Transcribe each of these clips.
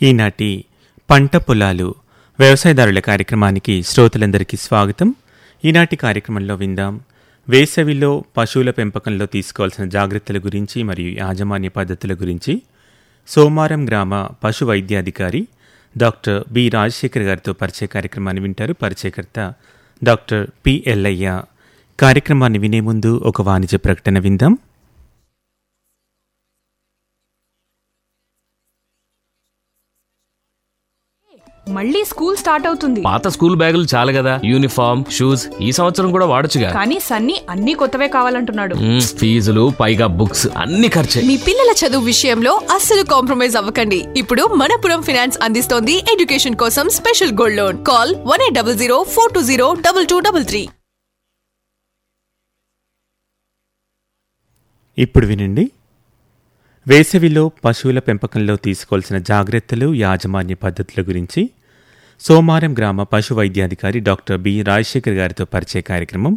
ఈనాటి పంట పొలాలు వ్యవసాయదారుల కార్యక్రమానికి శ్రోతలందరికీ స్వాగతం ఈనాటి కార్యక్రమంలో విందాం వేసవిలో పశువుల పెంపకంలో తీసుకోవాల్సిన జాగ్రత్తల గురించి మరియు యాజమాన్య పద్ధతుల గురించి సోమారం గ్రామ పశు వైద్యాధికారి డాక్టర్ బి రాజశేఖర్ గారితో పరిచయ కార్యక్రమాన్ని వింటారు పరిచయకర్త డాక్టర్ పి ఎల్లయ్య కార్యక్రమాన్ని వినే ముందు ఒక వాణిజ్య ప్రకటన విందాం మళ్ళీ స్కూల్ స్టార్ట్ అవుతుంది పాత స్కూల్ బ్యాగులు చాలు కదా యూనిఫామ్ షూస్ ఈ సంవత్సరం కూడా వాడొచ్చుగా కానీ సన్నీ అన్ని కొత్తవే కావాలంటున్నాడు మ్మ్, ఫీజులు పైగా బుక్స్ అన్ని ఖర్చే మీ పిల్లల చదువు విషయంలో అస్సలు కాంప్రమైజ్ అవ్వకండి ఇప్పుడు మనపురం ఫినాన్స్ అందిస్తోంది ఎడ్యుకేషన్ కోసం special gold loan call one eight double zero four two zero double two double three ఇప్పుడు వినండి వేసవిలో పశువుల పెంపకంలో తీసుకోవాల్సిన జాగ్రత్తలు యాజమాన్య పద్ధతుల గురించి సోమారం గ్రామ పశు వైద్యాధికారి డాక్టర్ బి రాజశేఖర్ గారితో పరిచయ కార్యక్రమం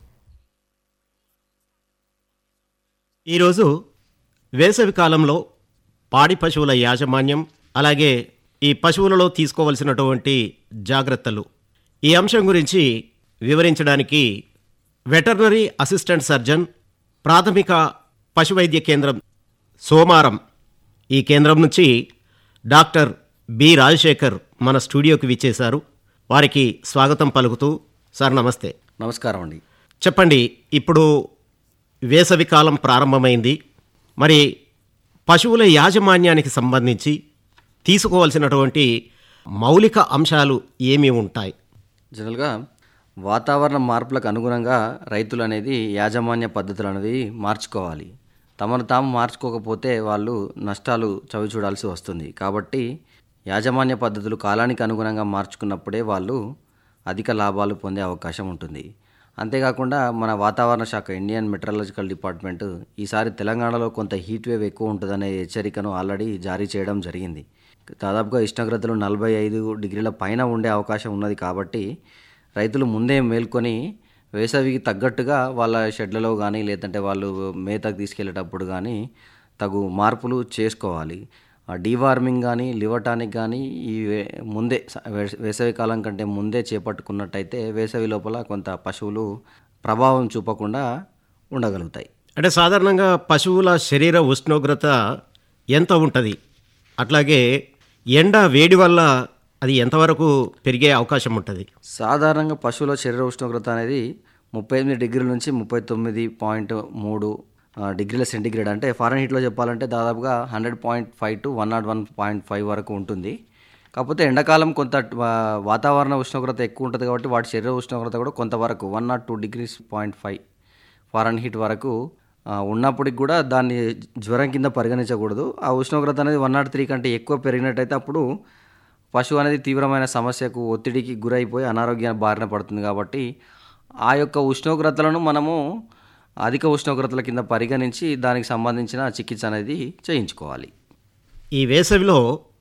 ఈరోజు వేసవి కాలంలో పాడి పశువుల యాజమాన్యం అలాగే ఈ పశువులలో తీసుకోవలసినటువంటి జాగ్రత్తలు ఈ అంశం గురించి వివరించడానికి వెటర్నరీ అసిస్టెంట్ సర్జన్ ప్రాథమిక పశువైద్య కేంద్రం సోమారం ఈ కేంద్రం నుంచి డాక్టర్ బి రాజశేఖర్ మన స్టూడియోకి విచ్చేశారు వారికి స్వాగతం పలుకుతూ సార్ నమస్తే నమస్కారం అండి చెప్పండి ఇప్పుడు వేసవి కాలం ప్రారంభమైంది మరి పశువుల యాజమాన్యానికి సంబంధించి తీసుకోవాల్సినటువంటి మౌలిక అంశాలు ఏమి ఉంటాయి జనరల్గా వాతావరణ మార్పులకు అనుగుణంగా రైతులు అనేది యాజమాన్య పద్ధతులు అనేవి మార్చుకోవాలి తమను తాము మార్చుకోకపోతే వాళ్ళు నష్టాలు చవి చూడాల్సి వస్తుంది కాబట్టి యాజమాన్య పద్ధతులు కాలానికి అనుగుణంగా మార్చుకున్నప్పుడే వాళ్ళు అధిక లాభాలు పొందే అవకాశం ఉంటుంది అంతేకాకుండా మన వాతావరణ శాఖ ఇండియన్ మెట్రలాజికల్ డిపార్ట్మెంట్ ఈసారి తెలంగాణలో కొంత హీట్ వేవ్ ఎక్కువ ఉంటుందనే హెచ్చరికను ఆల్రెడీ జారీ చేయడం జరిగింది దాదాపుగా ఉష్ణోగ్రతలు నలభై ఐదు డిగ్రీల పైన ఉండే అవకాశం ఉన్నది కాబట్టి రైతులు ముందే మేల్కొని వేసవికి తగ్గట్టుగా వాళ్ళ షెడ్లలో కానీ లేదంటే వాళ్ళు మేతకు తీసుకెళ్ళేటప్పుడు కానీ తగు మార్పులు చేసుకోవాలి డీవార్మింగ్ కానీ లివర్ టానిక్ కానీ ఈ వే- ముందే స- వేస- వేసవి కాలం కంటే ముందే చేపట్టుకున్నట్టయితే వేసవి లోపల కొంత పశువులు ప్రభావం చూపకుండా ఉండగలుగుతాయి అంటే సాధారణంగా పశువుల శరీర ఉష్ణోగ్రత ఎంత ఉంటుంది అట్లాగే ఎండ వేడి వల్ల అది ఎంతవరకు పెరిగే అవకాశం ఉంటుంది సాధారణంగా పశువుల శరీర ఉష్ణోగ్రత అనేది ముప్పై ఎనిమిది డిగ్రీల నుంచి ముప్పై తొమ్మిది పాయింట్ మూడు ఆ, డిగ్రీల సెంటిగ్రేడ్ అంటే ఫారెన్ హీట్లో చెప్పాలంటే దాదాపుగా hundred point five to one nought one point five వరకు ఉంటుంది కాకపోతే ఎండాకాలం కొంత ఆ, వాతావరణ ఉష్ణోగ్రత ఎక్కువ ఉంటుంది కాబట్టి వాటి శరీర ఉష్ణోగ్రత కూడా కొంతవరకు one nought two degrees point five Fahrenheit వరకు ఆ, ఉన్నప్పటికి కూడా దాన్ని జ్వరం కింద పరిగణించకూడదు ఆ ఉష్ణోగ్రత అనేది వన్ నాట్ త్రీ కంటే ఎక్కువ పెరిగినట్టయితే అప్పుడు పశువు అనేది తీవ్రమైన సమస్యకు ఒత్తిడికి గురైపోయి అనారోగ్య బారిన పడుతుంది కాబట్టి ఆ యొక్క ఉష్ణోగ్రతలను మనము అధిక ఉష్ణోగ్రతల కింద పరిగణించి దానికి సంబంధించిన చికిత్స అనేది చేయించుకోవాలి ఈ వేసవిలో